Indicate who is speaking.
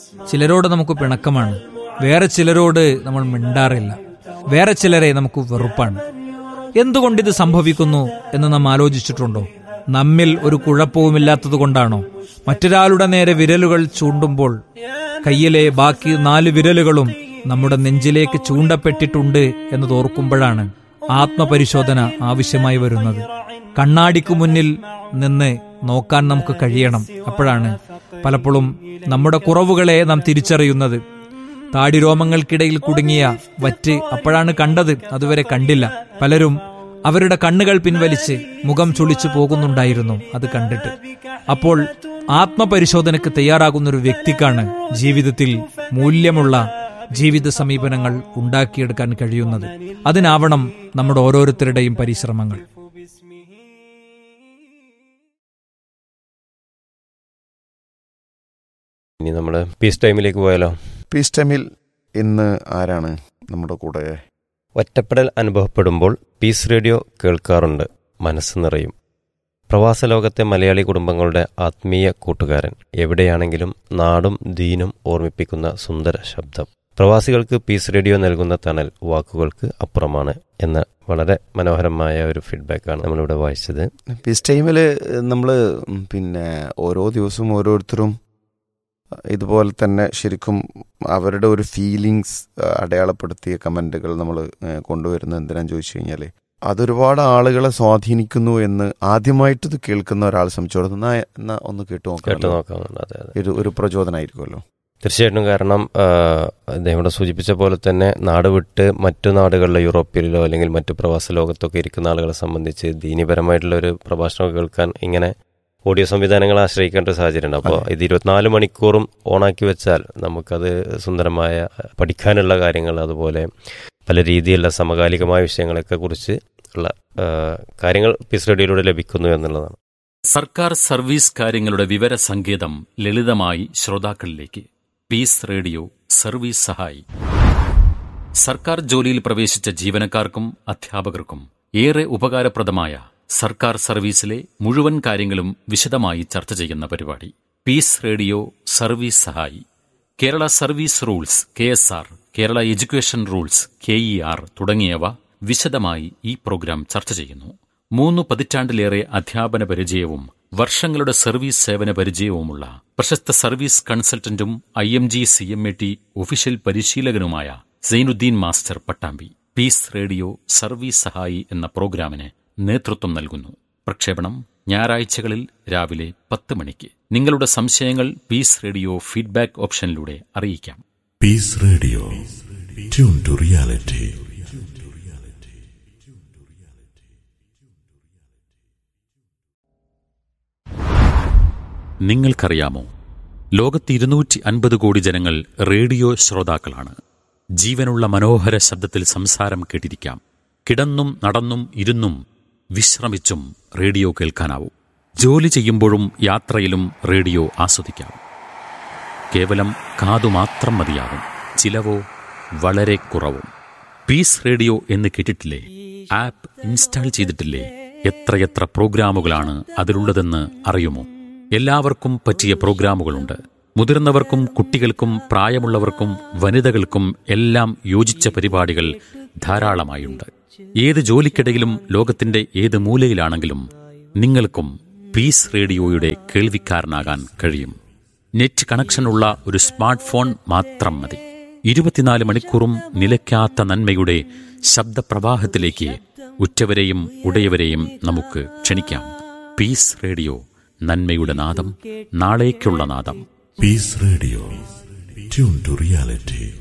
Speaker 1: ചിലരോട് നമുക്ക് പിണക്കമാണ് വേറെ ചിലരോട് നമ്മൾ മിണ്ടാറില്ല വേറെ ചിലരെ നമുക്ക് വെറുപ്പാണ് എന്തുകൊണ്ടിത് സംഭവിക്കുന്നു എന്ന് നാം ആലോചിച്ചിട്ടുണ്ടോ നമ്മിൽ ഒരു കുഴപ്പവുമില്ലാത്തത് കൊണ്ടാണോ മറ്റൊരാളുടെ നേരെ വിരലുകൾ ചൂണ്ടുമ്പോൾ കയ്യിലെ ബാക്കി നാല് വിരലുകളും നമ്മുടെ നെഞ്ചിലേക്ക് ചൂണ്ടപ്പെട്ടിട്ടുണ്ട് എന്ന് തോർക്കുമ്പോഴാണ് ആത്മപരിശോധന ആവശ്യമായി വരുന്നത് കണ്ണാടിക്ക് മുന്നിൽ നിന്ന് നോക്കാൻ നമുക്ക് കഴിയണം അപ്പോഴാണ് പലപ്പോഴും നമ്മുടെ കുറവുകളെ നാം തിരിച്ചറിയുന്നത് താടിരോമങ്ങൾക്കിടയിൽ കുടുങ്ങിയ വറ്റ് അപ്പോഴാണ് കണ്ടത് അതുവരെ കണ്ടില്ല പലരും അവരുടെ കണ്ണുകൾ പിൻവലിച്ച് മുഖം ചുളിച്ചു പോകുന്നുണ്ടായിരുന്നു അത് കണ്ടിട്ട് അപ്പോൾ ആത്മപരിശോധനയ്ക്ക് തയ്യാറാകുന്ന ഒരു വ്യക്തിക്കാണ് ജീവിതത്തിൽ മൂല്യമുള്ള ജീവിത സമീപനങ്ങൾ ഉണ്ടാക്കിയെടുക്കാൻ കഴിയുന്നത് അതിനാവണം നമ്മുടെ ഓരോരുത്തരുടെയും പരിശ്രമങ്ങൾ
Speaker 2: ഇനി നമ്മൾ പീസ് ടൈമിലേക്ക് പോയാലോ
Speaker 3: പീസ് ടൈമിൽ ഇന്ന് ആരാണ് നമ്മുടെ കൂടെ
Speaker 2: ഒറ്റപ്പെടൽ അനുഭവപ്പെടുമ്പോൾ പീസ് റേഡിയോ കേൾക്കാറുണ്ട് മനസ്സ് നിറയും പ്രവാസ ലോകത്തെ മലയാളി കുടുംബങ്ങളുടെ ആത്മീയ കൂട്ടുകാരൻ എവിടെയാണെങ്കിലും നാടും ദീനും ഓർമ്മിപ്പിക്കുന്ന സുന്ദര ശബ്ദം പ്രവാസികൾക്ക് പീസ് റേഡിയോ നൽകുന്ന തണൽ വാക്കുകൾക്ക് അപ്പുറമാണ് എന്ന വളരെ മനോഹരമായ ഒരു ഫീഡ്ബാക്കാണ് നമ്മളിവിടെ വായിച്ചത്
Speaker 3: പീസ് ടൈമിൽ നമ്മൾ പിന്നെ ഓരോ ദിവസവും ഓരോരുത്തരും ഇതുപോലെ തന്നെ ശരിക്കും അവരുടെ ഒരു ഫീലിങ്സ് അടയാളപ്പെടുത്തിയ കമൻറ്റുകൾ നമ്മൾ കൊണ്ടുവരുന്നത് എന്തിനാന്ന് ചോദിച്ചു കഴിഞ്ഞാൽ അതൊരുപാട് ആളുകളെ സ്വാധീനിക്കുന്നു എന്ന് ആദ്യമായിട്ട് ഇത് കേൾക്കുന്ന ഒരാൾ സംബന്ധിച്ചോളം എന്നാ എന്നാ ഒന്ന് കേട്ടു
Speaker 2: കേട്ടു
Speaker 3: നോക്കാം
Speaker 2: നോക്കാവുന്നുണ്ട് അതെ അതെ
Speaker 3: ഒരു ഒരു പ്രചോദനമായിരിക്കുമല്ലോ
Speaker 2: തീർച്ചയായിട്ടും കാരണം ആ, അദ്ദേഹം ഇവിടെ സൂചിപ്പിച്ച പോലെ തന്നെ നാട് വിട്ട് മറ്റു നാടുകളിലെ യൂറോപ്പിലോ അല്ലെങ്കിൽ മറ്റു പ്രവാസ ലോകത്തൊക്കെ ഇരിക്കുന്ന ആളുകളെ സംബന്ധിച്ച് ദീനിപരമായിട്ടുള്ള ഒരു പ്രഭാഷണം കേൾക്കാൻ ഇങ്ങനെ ഓഡിയോ സംവിധാനങ്ങൾ ആശ്രയിക്കേണ്ട ഒരു സാഹചര്യമുണ്ട് അപ്പോൾ ഇത് ഇരുപത്തിനാല് മണിക്കൂറും ഓണാക്കി വെച്ചാൽ നമുക്കത് സുന്ദരമായ പഠിക്കാനുള്ള കാര്യങ്ങൾ അതുപോലെ പല രീതിയിലുള്ള സമകാലികമായ വിഷയങ്ങളൊക്കെ കുറിച്ച് ഉള്ള ആ, കാര്യങ്ങൾ പീസ് റേഡിയോയിലൂടെ ലഭിക്കുന്നു എന്നുള്ളതാണ്
Speaker 4: സർക്കാർ സർവീസ് കാര്യങ്ങളുടെ വിവര സങ്കേതം ലളിതമായി ശ്രോതാക്കളിലേക്ക് പീസ് റേഡിയോ സർവീസ് സഹായി സർക്കാർ ജോലിയിൽ പ്രവേശിച്ച ജീവനക്കാർക്കും അധ്യാപകർക്കും ഏറെ ഉപകാരപ്രദമായ സർക്കാർ സർവീസിലെ മുഴുവൻ കാര്യങ്ങളും വിശദമായി ചർച്ച ചെയ്യുന്ന പരിപാടി പീസ് റേഡിയോ സർവീസ് സഹായി Kerala service rules K S R Kerala education rules K E R തുടങ്ങിയവ വിശദമായി ഈ പ്രോഗ്രാം ചർച്ച ചെയ്യുന്നു മൂന്ന് പതിറ്റാണ്ടിലേറെ അധ്യാപന പരിചയവും വർഷങ്ങളുടെ സർവീസ് സേവന പരിചയവുമുള്ള പ്രശസ്ത സർവീസ് കൺസൾട്ടന്റും I M G C M A T official പരിശീലകനുമായ Zainuddin master Pattambi peace radio service സഹായി എന്ന പ്രോഗ്രാമിന് നേതൃത്വം നൽകുന്നു പ്രക്ഷേപണം ഞായറാഴ്ചകളിൽ രാവിലെ പത്ത് മണിക്ക് നിങ്ങളുടെ സംശയങ്ങൾ പീസ് റേഡിയോ ഫീഡ്ബാക്ക് ഓപ്ഷനിലൂടെ അറിയിക്കാം
Speaker 5: Peace Radio. Tune to reality.
Speaker 4: നിങ്ങൾക്കറിയാമോ ലോകത്ത് ഇരുന്നൂറ്റി അൻപത് കോടി ജനങ്ങൾ റേഡിയോ ശ്രോതാക്കളാണ് ജീവനുള്ള മനോഹര ശബ്ദത്തിൽ സംസാരം കേട്ടിരിക്കാം കിടന്നും നടന്നും ഇരുന്നും വിശ്രമിച്ചും റേഡിയോ കേൾക്കാനാവും ജോലി ചെയ്യുമ്പോഴും യാത്രയിലും റേഡിയോ ആസ്വദിക്കാം കേവലം കാതു മാത്രം മതിയാകും ചിലവോ വളരെ കുറവും പീസ് റേഡിയോ എന്ന് കേട്ടിട്ടില്ലേ ആപ്പ് ഇൻസ്റ്റാൾ ചെയ്തിട്ടില്ലേ എത്രയെത്ര പ്രോഗ്രാമുകളാണ് അതിലുള്ളതെന്ന് അറിയുമോ എല്ലാവർക്കും പറ്റിയ പ്രോഗ്രാമുകളുണ്ട് മുതിർന്നവർക്കും കുട്ടികൾക്കും പ്രായമുള്ളവർക്കും വനിതകൾക്കും എല്ലാം യോജിച്ച പരിപാടികൾ ധാരാളമായുണ്ട് ഏത് ജോലിക്കിടയിലും ലോകത്തിന്റെ ഏത് മൂലയിലാണെങ്കിലും നിങ്ങൾക്കും പീസ് റേഡിയോയുടെ കേൾവിക്കാരനാകാൻ കഴിയും നെറ്റ് കണക്ഷനുള്ള ഒരു സ്മാർട്ട് ഫോൺ മാത്രം മതി ഇരുപത്തിനാല് മണിക്കൂറും നിലയ്ക്കാത്ത നന്മയുടെ ശബ്ദപ്രവാഹത്തിലേക്ക് ഉറ്റവരെയും ഉടയവരെയും നമുക്ക് ക്ഷണിക്കാം പീസ് റേഡിയോ നന്മയുടെ നാദം നാളേക്കുള്ള നാദം
Speaker 5: Peace Radio. Tune to reality.